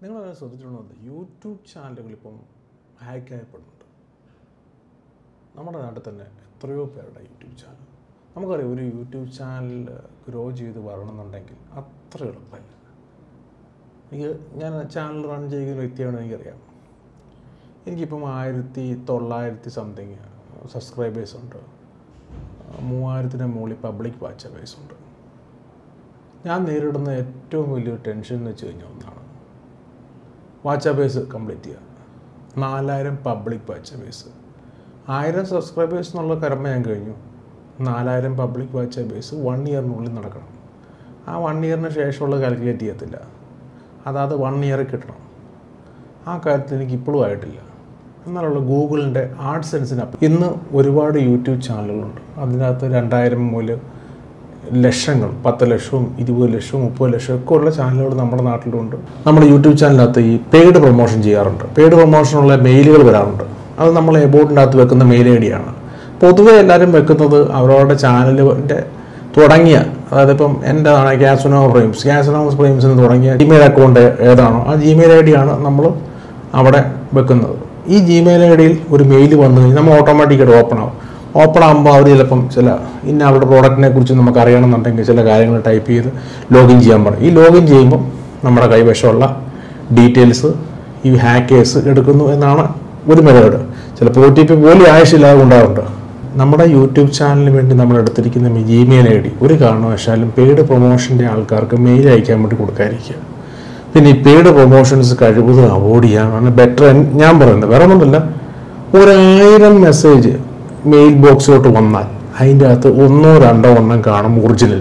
നിങ്ങൾ ശ്രദ്ധിച്ചിട്ടുണ്ടോ യൂട്യൂബ് ചാനലുകൾ ഇപ്പം ഹാക്ക് ചെയ്യപ്പെടുന്നുണ്ട് നമ്മുടെ നാട്ടിൽ തന്നെ എത്രയോ പേരുടെ യൂട്യൂബ് ചാനൽ നമുക്കറിയാം ഒരു യൂട്യൂബ് ചാനൽ ഗ്രോ ചെയ്ത് വരണമെന്നുണ്ടെങ്കിൽ അത്ര എളുപ്പമല്ല എനിക്ക് ഞാൻ ചാനൽ റൺ ചെയ്യുന്ന വ്യക്തിയാണ് എനിക്കറിയാം എനിക്കിപ്പം ആയിരത്തി തൊള്ളായിരത്തി സംതിങ് സബ്സ്ക്രൈബേഴ്സ് ഉണ്ട് മൂവായിരത്തിന് മുകളിൽ പബ്ലിക് വാച്ചബേഴ്സ് ഉണ്ട് ഞാൻ നേരിടുന്ന ഏറ്റവും വലിയൊരു ടെൻഷൻ എന്ന് വെച്ച് കഴിഞ്ഞാൽ ഒന്നാണ് വാച്ചബേഴ്സ് കംപ്ലീറ്റ് ചെയ്യുക നാലായിരം പബ്ലിക് വാച്ചബേഴ്സ് ആയിരം സബ്സ്ക്രൈബേഴ്സ് എന്നുള്ള കടമ ഞാൻ കഴിഞ്ഞു നാലായിരം പബ്ലിക് വാച്ചബേഴ്സ് വൺ ഇയറിനുള്ളിൽ നടക്കണം ആ വൺ ഇയറിന് ശേഷമുള്ള കാൽക്കുലേറ്റ് ചെയ്യത്തില്ല അതായത് വൺ ഇയർ കിട്ടണം ആ കാര്യത്തിൽ എനിക്ക് ഇപ്പോഴും ആയിട്ടില്ല എന്നാലുള്ള ഗൂഗിളിൻ്റെ ആർട്ട് സെൻസിന് ഇന്ന് ഒരുപാട് യൂട്യൂബ് ചാനലുകളുണ്ട് അതിനകത്ത് രണ്ടായിരം മുതൽ ലക്ഷങ്ങൾ പത്ത് ലക്ഷവും ഇരുപത് ലക്ഷവും മുപ്പത് ലക്ഷവും ഒക്കെ ഉള്ള ചാനലുകൾ നമ്മുടെ നാട്ടിലുണ്ട് നമ്മുടെ യൂട്യൂബ് ചാനലിനകത്ത് ഈ പെയ്ഡ് പ്രൊമോഷൻ ചെയ്യാറുണ്ട് പെയ്ഡ് പ്രൊമോഷനുള്ള മെയിലുകൾ വരാറുണ്ട് അത് നമ്മൾ എബോർഡിൻ്റെ അകത്ത് വെക്കുന്ന മെയിൽ ഐ ഡിയാണ് പൊതുവെ എല്ലാവരും വെക്കുന്നത് അവരവരുടെ ചാനലിൻ്റെ തുടങ്ങിയ അതായത് ഇപ്പം എൻ്റെ ആണ് ഗ്യാസുനോ ഫ്രെയിംസ് ഗ്യാസുനോ ഫ്രെയിംസിന് തുടങ്ങിയ ജിമെയിൽ അക്കൗണ്ട് ഏതാണോ ആ ജിമെയിൽ ഐ ഡിയാണ് നമ്മൾ അവിടെ വെക്കുന്നത് ഈ ജിമെയിൽ ഐ ഡിയിൽ ഒരു മെയിൽ വന്നു കഴിഞ്ഞാൽ നമ്മൾ ഓട്ടോമാറ്റിക്കായിട്ട് ഓപ്പൺ ആവും ഓപ്പൺ ആകുമ്പോൾ അവർ ചിലപ്പം ചില ഇന്ന അവരുടെ പ്രോഡക്റ്റിനെ കുറിച്ച് നമുക്ക് അറിയണമെന്നുണ്ടെങ്കിൽ ചില കാര്യങ്ങൾ ടൈപ്പ് ചെയ്ത് ലോഗിൻ ചെയ്യാൻ പറയും ഈ ലോഗിൻ ചെയ്യുമ്പം നമ്മുടെ കൈവശമുള്ള ഡീറ്റെയിൽസ് ഈ ഹാക്കേഴ്സ് എടുക്കുന്നു എന്നാണ് ഒരു മെത്തേഡ് ചിലപ്പോൾ ഒ ടി പി പോലും ആവശ്യമില്ലാതെ ഉണ്ടാകുന്നുണ്ട് നമ്മുടെ യൂട്യൂബ് ചാനലിന് വേണ്ടി നമ്മൾ എടുത്തിരിക്കുന്ന ജിമെയിൽ ഐ ഡി ഒരു കാരണവശാലും പെയ്ഡ് പ്രൊമോഷൻ്റെ ആൾക്കാർക്ക് മെയിൽ അയക്കാൻ വേണ്ടി കൊടുക്കാതിരിക്കുക പിന്നെ ഈ പെയ്ഡ് പ്രൊമോഷൻസ് കഴിവതും അവോയ്ഡ് ചെയ്യാനാണ് ബെറ്റർ ഞാൻ പറയുന്നത് വേറെ ഒന്നുമില്ല ഒരായിരം മെസ്സേജ് മെയിൽ ബോക്സിലോട്ട് വന്നാൽ അതിൻ്റെ അകത്ത് ഒന്നോ രണ്ടോ എണ്ണം കാണും ഒറിജിനൽ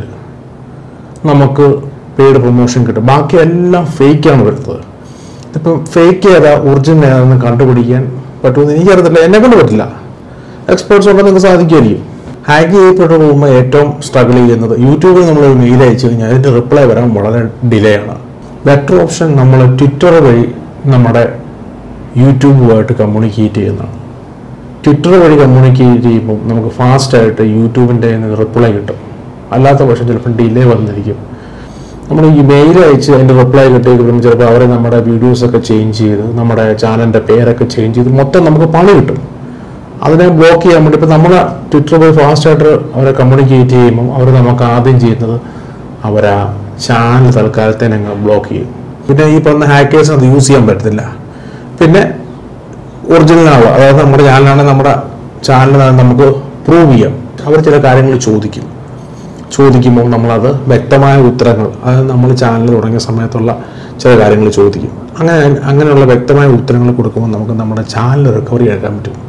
നമുക്ക് പെയ്ഡ് പ്രൊമോഷൻ കിട്ടും ബാക്കി എല്ലാം ഫേക്കാണ് വരുന്നത് ഇപ്പം ഫേക്ക് ഏതാ ഒറിജിനൽ ഏതാണെന്ന് കണ്ടുപിടിക്കാൻ പറ്റുമെന്ന് എനിക്കറിയത്തില്ല എന്നെ കൊണ്ട് പറ്റില്ല എക്സ്പേർട്സ് ഉണ്ടെങ്കിൽ നിങ്ങൾക്ക് സാധിക്കുമായിരിക്കും ഹാക്ക് ചെയ്യപ്പെട്ട പോകുമ്പോൾ ഏറ്റവും സ്ട്രഗിൾ ചെയ്യുന്നത് യൂട്യൂബിൽ നമ്മൾ ഒരു മെയിൽ അയച്ചു കഴിഞ്ഞാൽ അതിൻ്റെ റിപ്ലൈ വരാൻ വളരെ ഡിലേ ആണ് ബെറ്റർ ഓപ്ഷൻ നമ്മൾ ട്വിറ്റർ വഴി നമ്മുടെ യൂട്യൂബുമായിട്ട് കമ്മ്യൂണിക്കേറ്റ് ചെയ്യുന്നതാണ് ട്വിറ്റർ വഴി കമ്മ്യൂണിക്കേറ്റ് ചെയ്യുമ്പോൾ നമുക്ക് ഫാസ്റ്റായിട്ട് യൂട്യൂബിൻ്റെ റിപ്ലൈ കിട്ടും അല്ലാത്ത പക്ഷം ചിലപ്പോൾ ഡിലേ വന്നിരിക്കും നമ്മൾ ഈ മെയിൽ അയച്ച് അതിൻ്റെ റിപ്ലൈ കിട്ടിയപ്പോൾ ചിലപ്പോൾ അവരെ നമ്മുടെ വീഡിയോസൊക്കെ ചേഞ്ച് ചെയ്ത് നമ്മുടെ ചാനലിൻ്റെ പേരൊക്കെ ചേഞ്ച് ചെയ്ത് മൊത്തം നമുക്ക് പണി കിട്ടും അതിനെ ബ്ലോക്ക് ചെയ്യാൻ വേണ്ടി ഇപ്പം നമ്മൾ ട്വിറ്റർ പോയി ഫാസ്റ്റായിട്ട് അവരെ കമ്മ്യൂണിക്കേറ്റ് ചെയ്യുമ്പോൾ അവർ നമുക്ക് ആദ്യം ചെയ്യുന്നത് അവരാ ചാനൽ തൽക്കാലത്തേന് അങ്ങ് ബ്ലോക്ക് ചെയ്യും പിന്നെ ഈ പറഞ്ഞ ഹാക്കേഴ്സിന് അത് യൂസ് ചെയ്യാൻ പറ്റത്തില്ല പിന്നെ ഒറിജിനൽ ആവുക അതായത് നമ്മുടെ ചാനലാണെങ്കിൽ നമ്മുടെ ചാനലിന് നമുക്ക് പ്രൂവ് ചെയ്യാം അവർ ചില കാര്യങ്ങൾ ചോദിക്കും ചോദിക്കുമ്പോൾ നമ്മളത് വ്യക്തമായ ഉത്തരങ്ങൾ അതായത് നമ്മൾ ചാനൽ തുടങ്ങിയ സമയത്തുള്ള ചില കാര്യങ്ങൾ ചോദിക്കും അങ്ങനെ അങ്ങനെയുള്ള വ്യക്തമായ ഉത്തരങ്ങൾ കൊടുക്കുമ്പോൾ നമുക്ക് നമ്മുടെ ചാനൽ റിക്കവറി എടുക്കാൻ പറ്റും